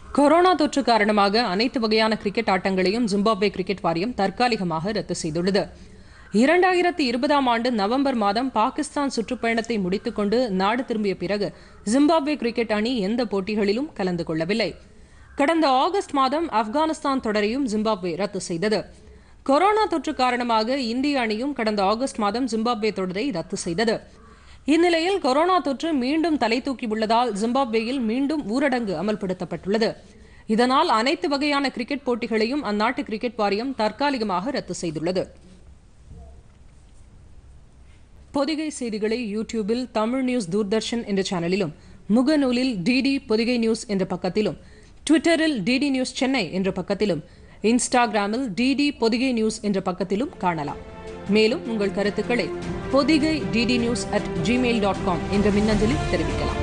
corona தொற்று காரணமாக அனைத்து வகையான கிரிக்கெட் ஆட்டங்களையும் ஜிம்பாப்வே கிரிக்கெட் வாரியம் தற்காலிகமாக ரத்து செய்துள்ளது இரண்டாயிரத்தி இருபதாம் ஆண்டு நவம்பர் மாதம் பாகிஸ்தான் சுற்றுப்பயணத்தை முடித்துக்கொண்டு நாடு திரும்பிய பிறகு ஜிம்பாப்வே கிரிக்கெட் அணி எந்த போட்டிகளிலும் கலந்து கொள்ளவில்லை கடந்த ஆகஸ்ட் மாதம் ஆப்கானிஸ்தான் தொடரையும் ஜிம்பாப்வே ரத்து செய்தது கொரோனா தொற்று காரணமாக இந்திய அணியும் கடந்த ஆகஸ்ட் மாதம் ஜிம்பாப்வே தொடரை ரத்து செய்தது இந்நிலையில் கொரோனா தொற்று மீண்டும் தலை தூக்கியுள்ளதால் ஜிம்பாப்வேயில் மீண்டும் ஊரடங்கு அமல்படுத்தப்பட்டுள்ளது இதனால் அனைத்து வகையான கிரிக்கெட் போட்டிகளையும் அந்நாட்டு கிரிக்கெட் வாரியம் தற்காலிகமாக ரத்து செய்துள்ளது பொதிகை செய்திகளை யூடியூபில் தமிழ் நியூஸ் தூர்தர்ஷன் என்ற சேனலிலும் முகநூலில் டிடி பொதிகை நியூஸ் என்ற பக்கத்திலும் ட்விட்டரில் டிடி நியூஸ் சென்னை என்ற பக்கத்திலும் இன்ஸ்டாகிராமில் டிடி பொதிகை நியூஸ் என்ற பக்கத்திலும் காணலாம் மேலும் உங்கள் கருத்துக்களை Podhigai DD news at Gmail dot com என்ற மின்னஞ்சலில் தெரிவிக்கலாம்